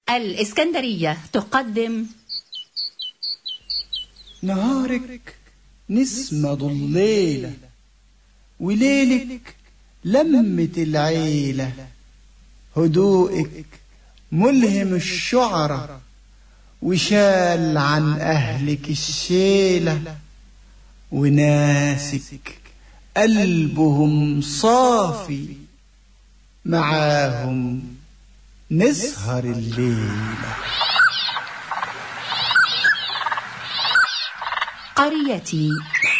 الإسكندرية تقدم نهارك نسمة ضليلة وليلك لمة العيلة هدوءك ملهم الشعرة وشال عن أهلك الشيلة وناسك قلبهم صافي معاهم نسهر الليلة قريتي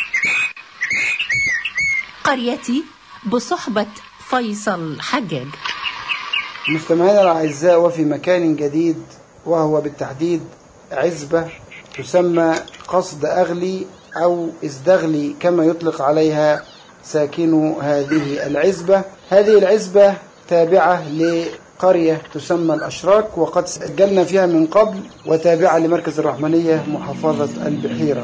قريتي بصحبة فيصل حجاج مستمعينا الأعزاء وفي مكان جديد وهو بالتحديد عزبة تسمى قصد أغلي أو إزدغلي كما يطلق عليها ساكنو هذه العزبة هذه العزبة تابعة لقرية تسمى الأشراك وقد سجلنا فيها من قبل وتابعة لمركز الرحمنية محافظة البحيرة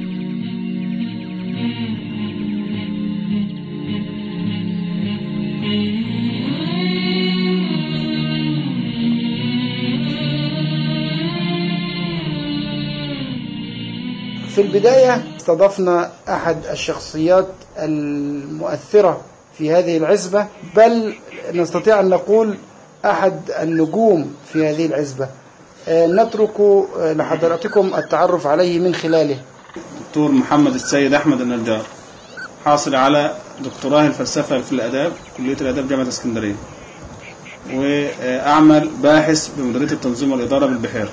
في البداية استضفنا أحد الشخصيات المؤثرة في هذه العزبة بل نستطيع أن نقول أحد النجوم في هذه العزبة آه، نترك آه، لحضراتكم التعرف عليه من خلاله دكتور محمد السيد أحمد النجار حاصل على دكتوراه الفلسفة في الآداب كلية الآداب جامعة اسكندرية وأعمل باحث بمديرية التنظيم والإدارة بالبحيرة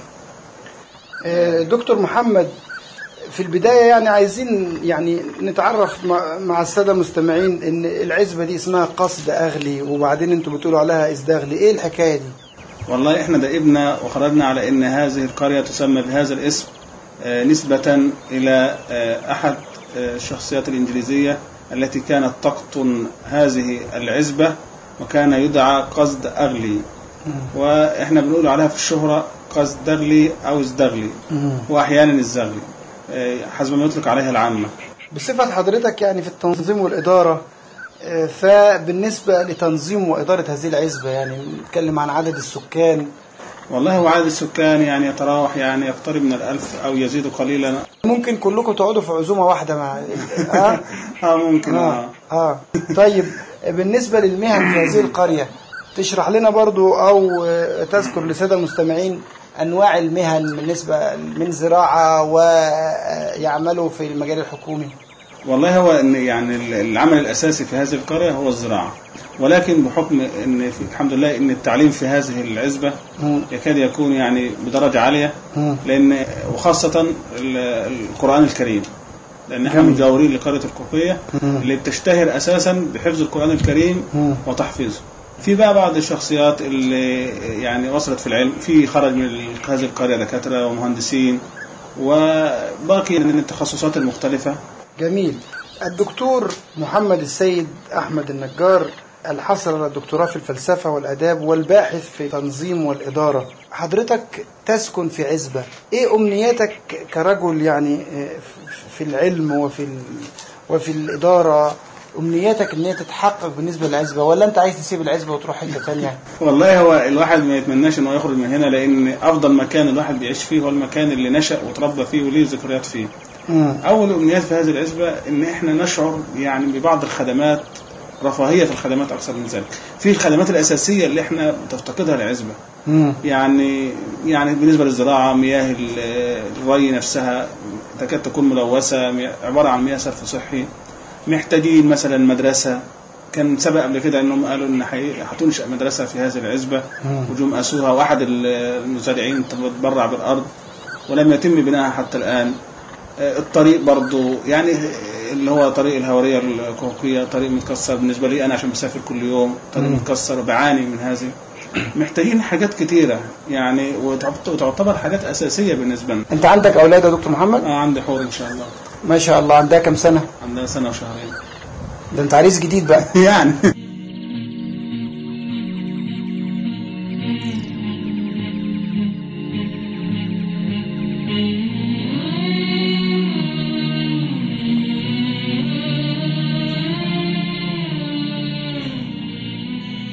آه، دكتور محمد في البداية يعني عايزين يعني نتعرف مع- مع السادة المستمعين ان العزبة دي اسمها قصد اغلي وبعدين انتوا بتقولوا عليها ازداغلي ايه الحكاية دي والله احنا دائبنا وخرجنا على ان هذه القرية تسمى بهذا الاسم آه، نسبة الى آه، احد آه، الشخصيات الانجليزية التي كانت تقطن هذه العزبة وكان يدعى قصد اغلي واحنا بنقول عليها في الشهرة قصد دغلي او ازدغلي واحيانا الزغلي آه، حسب ما يطلق عليها العامة بصفة حضرتك يعني في التنظيم والإدارة آه، فبالنسبة لتنظيم وإدارة هذه العزبة يعني نتكلم عن عدد السكان والله هو عدد السكان يعني يتراوح يعني يقترب من الألف أو يزيد قليلا ممكن كلكم تقعدوا في عزومة واحدة مع ها؟ اه ممكن اه اه اه طيب بالنسبة للمهن في هذه القرية تشرح لنا برضو أو آه، تذكر للسادة المستمعين أنواع المهن بالنسبة من زراعة ويعملوا في المجال الحكومي والله هو ان يعني العمل الاساسي في هذه القريه هو الزراعه ولكن بحكم ان في الحمد لله ان التعليم في هذه العزبه مم. يكاد يكون يعني بدرجه عاليه مم. لان وخاصه ال- القران الكريم لان احنا جميل. مجاورين لقريه القوقيه اللي بتشتهر اساسا بحفظ القران الكريم مم. وتحفيظه في بقى بعض الشخصيات اللي يعني وصلت في العلم في خرج من ال- هذه القريه دكاتره ومهندسين وباقي من التخصصات المختلفه جميل الدكتور محمد السيد أحمد النجار الحصل على الدكتوراه في الفلسفة والآداب والباحث في تنظيم والإدارة حضرتك تسكن في عزبة إيه أمنياتك كرجل يعني آه، في العلم وفي ال... وفي الإدارة أمنياتك إن هي تتحقق بالنسبة للعزبة ولا أنت عايز تسيب العزبة وتروح حتة تانية؟ والله هو الواحد ما يتمناش انه يخرج من هنا لان افضل مكان الواحد بيعيش فيه هو المكان اللي نشأ وتربى فيه وليه ذكريات فيه. مم. اول امنيات في هذه العزبه ان احنا نشعر يعني ببعض الخدمات رفاهيه في الخدمات اكثر من ذلك. في الخدمات الاساسيه اللي احنا بتفتقدها العزبه. مم. يعني يعني بالنسبه للزراعه مياه ال- الري نفسها تكاد تكون ملوثه مياه- عباره عن مياه صرف صحي. محتاجين مثلا مدرسه كان سبق قبل كده انهم قالوا ان حي- هتنشا مدرسه في هذه العزبه وجم قاسوها واحد ال- المزارعين تبرع بالارض ولم يتم بنائها حتى الان آه، الطريق برضو يعني اللي هو طريق الهواريه الكوكيه طريق متكسر بالنسبه لي انا عشان بسافر كل يوم طريق متكسر وبعاني من هذه محتاجين حاجات كتيره يعني وتعت- وتعتبر حاجات اساسيه بالنسبه لنا أنت عندك أولاد يا دكتور محمد؟ آه عندي حور ان شاء الله ما شاء الله عندها كم سنة؟ عندها سنه وشهرين ده أنت عريس جديد بقى يعني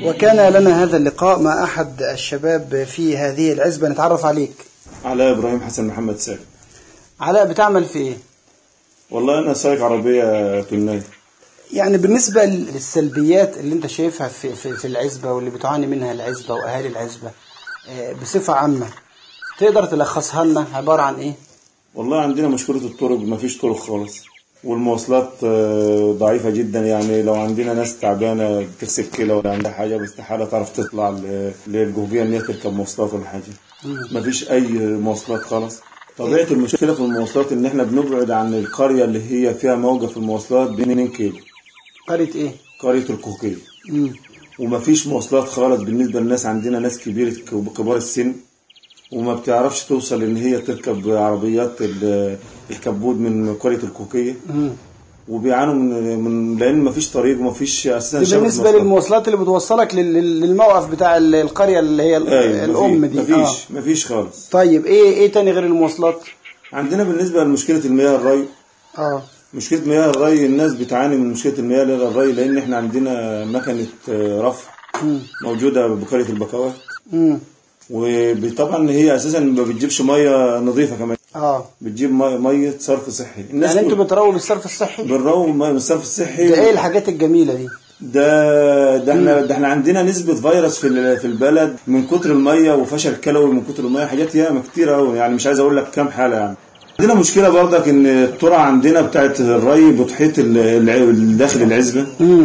وكان لنا هذا اللقاء مع أحد الشباب في هذه العزبة نتعرف عليك علاء ابراهيم حسن محمد سالم علاء بتعمل في إيه؟ والله انا سايق عربيه توناي يعني بالنسبة للسلبيات اللي انت شايفها في, في, في العزبة واللي بتعاني منها العزبة وأهالي العزبة آه، بصفة عامة تقدر تلخصها لنا عبارة عن إيه؟ والله عندنا مشكله الطرق ما فيش طرق خالص والمواصلات آه، ضعيفه جدا يعني لو عندنا ناس تعبانه بتغسل كلى ولا عندها حاجه باستحاله تعرف تطلع ل- للجهوجيه ان هي تركب مواصلات ولا حاجه ما فيش اي مواصلات خالص طبيعه المشكله في المواصلات ان احنا بنبعد عن القريه اللي هي فيها موقف المواصلات ب 2 كيلو قرية إيه؟ قريه الكوكيه مم. وما فيش مواصلات خالص بالنسبة للناس عندنا ناس كبيرة كبار السن وما بتعرفش توصل ان هي تركب عربيات ال- الكبود من قرية الكوكية مم. وبيعانوا من, من لان ما فيش طريق وما فيش اساسا دي شبكة بالنسبة مواصلات. للمواصلات اللي بتوصلك لل- لل- للموقف بتاع ال- القرية اللي هي ال- ايوه الأم دي ما فيش ما فيش خالص طيب إيه إيه تاني غير المواصلات؟ عندنا بالنسبة لمشكلة المياه الري آه مشكلة مياه الري الناس بتعاني من مشكلة المياه الري لان احنا عندنا مكنة آه، رفع مم. موجودة بقرية البكوات مم. وطبعا هي اساسا ما بتجيبش ميه نظيفه كمان آه بتجيب ميه, مية صرف صحي الناس يعني كل- أنتوا بترووا بالصرف الصحي؟ بنروج ميه من الصرف الصحي ده إيه الحاجات الجميلة دي؟ ده ده احنا ده احنا عندنا نسبه فيروس في ال- في البلد من كتر الميه وفشل كلوي من كتر الميه حاجات ياما كتير قوي يعني مش عايز اقول لك كام حاله يعني عندنا مشكله برضك ان الترعه عندنا بتاعت الري بتحيط ال- الع- داخل العزبه مم.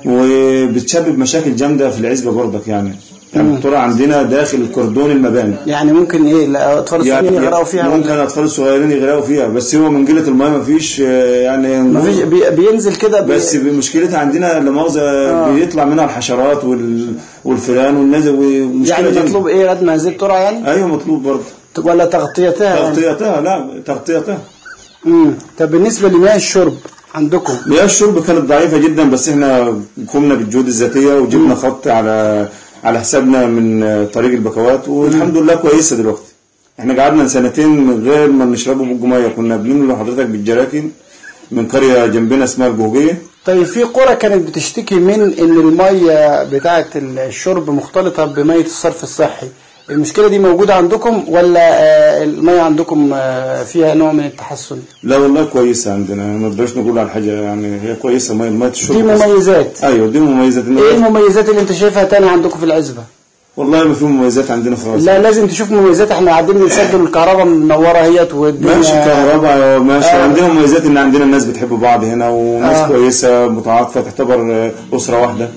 وبتسبب مشاكل جامده في العزبه برضك يعني يعني الترعه عندنا داخل الكردون المباني يعني ممكن إيه الأطفال الصغيرين يغرقوا فيها ممكن ولا؟ الاطفال الصغيرين يغرقوا فيها بس هو من قله الميه مفيش آه، يعني مفيش بي- بينزل كده بي- بس مشكلتها عندنا لا مؤاخذه بيطلع منها الحشرات وال... والفئران والناس ومشكله يعني جامدة. مطلوب ايه ردم هذه الترعه يعني ايوه مطلوب برضه ولا تغطيتها يعني تغطيتها لا تغطيتها امم طب بالنسبه لمياه الشرب عندكم مياه الشرب كانت ضعيفه جدا بس احنا قمنا بالجهود الذاتيه وجبنا خط على على حسابنا من طريق البكوات والحمد لله كويسه دلوقتي احنا قعدنا سنتين من غير ما نشربوا بق ميه كنا بنملى لحضرتك بالجراكن من قريه جنبنا اسمها الجوجيه طيب في قرى كانت بتشتكي من ان الميه بتاعه الشرب مختلطه بميه الصرف الصحي المشكله دي موجوده عندكم ولا آه، الميه عندكم آه، فيها نوع من التحسن لا والله كويسه عندنا ما نقدرش نقول على حاجه يعني هي كويسه ميه ميه الشرب دي مميزات ايوه دي مميزات إن- ايه المميزات اللي انت شايفها تاني عندكم في العزبه والله ما في مميزات عندنا خالص لا لازم تشوف مميزات احنا قاعدين بنسجل الكهرباء منوره اهيت والدنيا ماشي كهرباء ماشي آه. عندنا مميزات ان عندنا الناس بتحب بعض هنا وناس آه. كويسه متعاطفه تعتبر آه، اسره واحده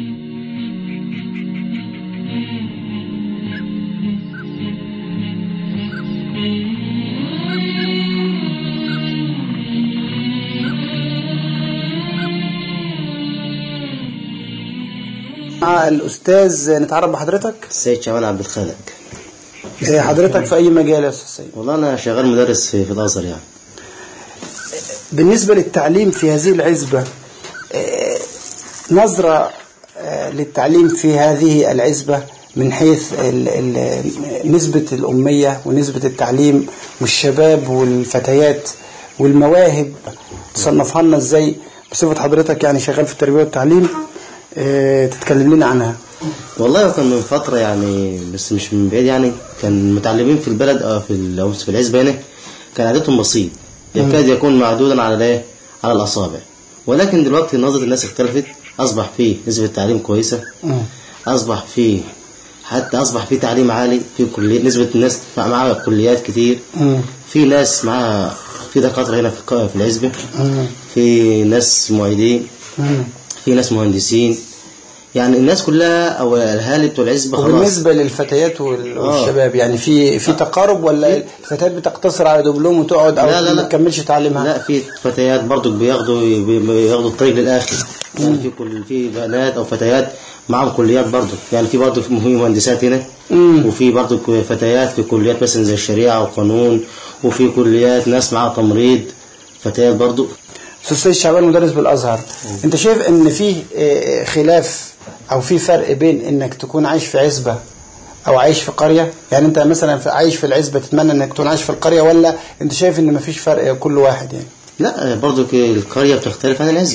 مع الاستاذ نتعرف بحضرتك السيد شعبان عبد الخالق إيه حضرتك في اي مجال يا استاذ سيد والله انا شغال مدرس في, في الازهر يعني بالنسبة للتعليم في هذه العزبة آه، نظرة آه، للتعليم في هذه العزبة من حيث ال- ال- نسبة الأمية ونسبة التعليم والشباب والفتيات والمواهب تصنفها لنا ازاي بصفة حضرتك يعني شغال في التربية والتعليم آه، تتكلم لنا عنها والله هو كان من فترة يعني بس مش من بعيد يعني كان متعلمين في البلد أو في ال- أو في العزبة هنا كان عددهم بسيط يكاد يكون معدودا على الايه على الأصابع ولكن دلوقتي نظرة الناس اختلفت أصبح فيه نسبة تعليم كويسة أصبح فيه حتى أصبح فيه تعليم عالي في كلية نسبة الناس معاها كليات كتير في ناس معاها في دكاترة هنا في الق- في العزبة في ناس معيدين في ناس مهندسين يعني الناس كلها او الاهالي بتوع العزبه خلاص وبالنسبة للفتيات وال- والشباب يعني في في تقارب ولا الفتيات بتقتصر على دبلوم وتقعد او لا لا ما لا تكملش تعليمها لا في فتيات برضو بياخدوا بياخدوا الطريق للاخر يعني في كل في بنات او فتيات معاهم كليات برضو يعني في برضو في مهندسات هنا وفي برضو فتيات في كليات مثلا زي الشريعه والقانون وفي كليات ناس معاها تمريض فتيات برضو استاذ سيد شعبان مدرس بالازهر انت شايف ان في آه، خلاف او في فرق بين انك تكون عايش في عزبه او عايش في قريه يعني انت مثلا في عايش في العزبه تتمنى انك تكون عايش في القريه ولا انت شايف ان مفيش فرق كل واحد يعني لا برضو ك- القريه بتختلف عن العزبه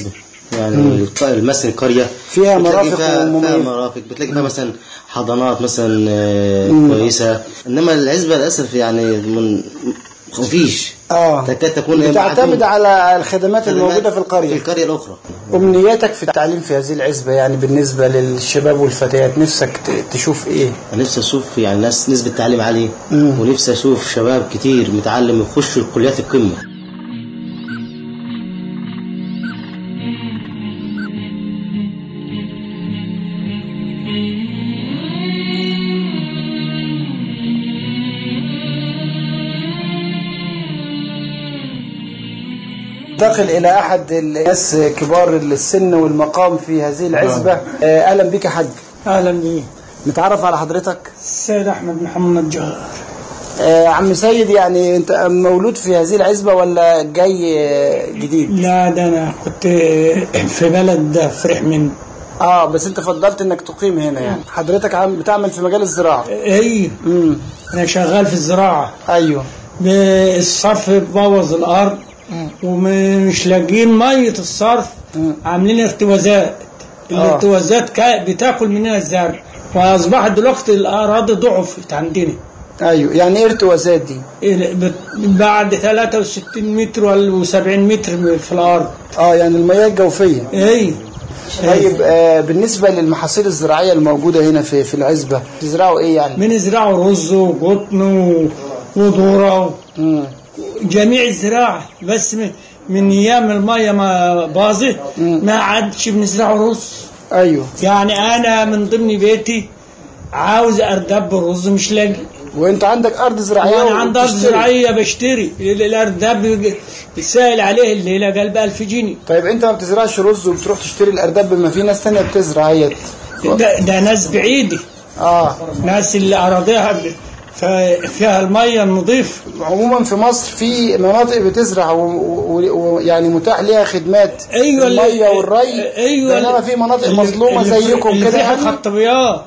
يعني الق- مثلا القريه فيها بتلاقي مرافق فيها, ومميز- فيها مرافق بتلاقي فيها مثلا حضانات مثلا آه، كويسه انما العزبه للاسف يعني من مفيش اه تكاد تكون بتعتمد معدومة. على الخدمات الموجودة في في القرية القريه الاخرى أمنياتك في التعليم في هذه العزبة يعني بالنسبة للشباب والفتيات نفسك ت- تشوف إيه؟ أنا نفسي اشوف يعني ناس نسبه تعليم عاليه ونفسي اشوف شباب كتير متعلم يخشوا الكليات القمه انتقل إلى أحد الناس كبار السن والمقام في هذه العزبة آه، أهلا بك يا حاج اهلا بيه نتعرف على حضرتك السيد احمد محمد نجار آه، عم سيد يعني أنت مولود في هذه العزبة ولا جاي آه، جديد؟ لا ده انا كنت في بلد فرح من اه بس انت فضلت انك تقيم هنا يعني حضرتك عم بتعمل في مجال الزراعة اي امم انا شغال في الزراعه ايوه الصرف بوظ الارض ومش لاقيين ميه الصرف عاملين ارتوازات الارتوازات كا- بتاكل مننا الزرع واصبحت دلوقتي الاراضي ضعفت عندنا ايوه يعني ايه ارتوازات دي؟ ال- بت- بعد 63 متر ولا 70 متر في الارض اه يعني المياه الجوفية اي طيب آه بالنسبة للمحاصيل الزراعية الموجودة هنا في في العزبة تزرعوا ايه يعني؟ بنزرعوا رز وقطن و- وذرة مم. جميع الزراعة بس من, من ايام المية ما باظت ما عادش بنزرعوا رز ايوه يعني انا من ضمن بيتي عاوز اردب الرز مش لاقي وانت عندك ارض زراعية وانا عندي ارض وبتشتري. زراعية بشتري ال- الاردب السائل عليه الليلة قال ب 1000 جنيه طيب انت ما بتزرعش رز وبتروح تشتري الارداب ما في ناس تانية بتزرع هي ده, ده ناس بعيدة اه ناس اللي اراضيها ب- ف- فيها المية النظيف عموما في مصر في مناطق بتزرع ويعني و... و... يعني متاح ليها خدمات ايوه اللي- الميه والري ايوه بينما في مناطق اللي- مظلومه اللي في- زيكم اللي كده فيها يعني الخطابيات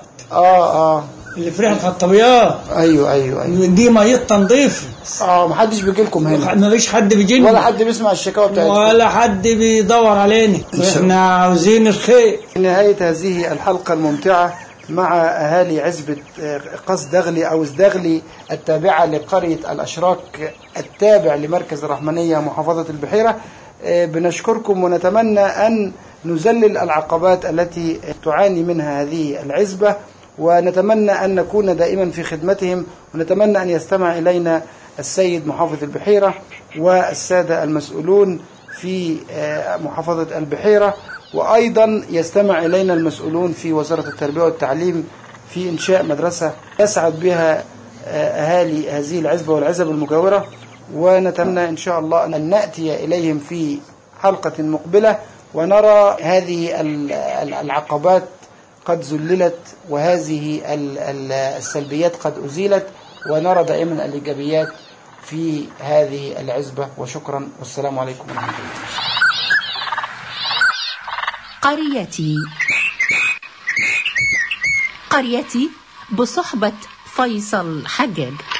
اه اه اللي فيها الخطابيات ايوه ايوه ايوه دي ميه تنظيف اه محدش بيجي لكم هنا ما فيش حد بيجي ولا حد بيسمع الشكاوى بتاعتكم ولا حد بيدور علينا احنا عاوزين الخير في نهاية هذه الحلقة الممتعة مع أهالي عزبة آه، قص دغلي أو زدغلي التابعة لقرية الأشراك التابع لمركز الرحمنية محافظة البحيرة آه، بنشكركم ونتمنى أن نذلل العقبات التي تعاني منها هذه العزبة ونتمنى أن نكون دائما في خدمتهم ونتمنى أن يستمع إلينا السيد محافظ البحيرة والسادة المسؤولون في آه، محافظة البحيرة وأيضا يستمع إلينا المسؤولون في وزارة التربية والتعليم في إنشاء مدرسة يسعد بها آه، أهالي هذه العزبة والعزب المجاورة ونتمنى إن شاء الله أن نأتي إليهم في حلقة مقبلة ونرى هذه ال- ال- العقبات قد ذللت وهذه ال- ال- السلبيات قد أزيلت ونرى دائما الإيجابيات في هذه العزبة وشكرا والسلام عليكم ورحمة الله قريتي قريتي بصحبة فيصل حجاج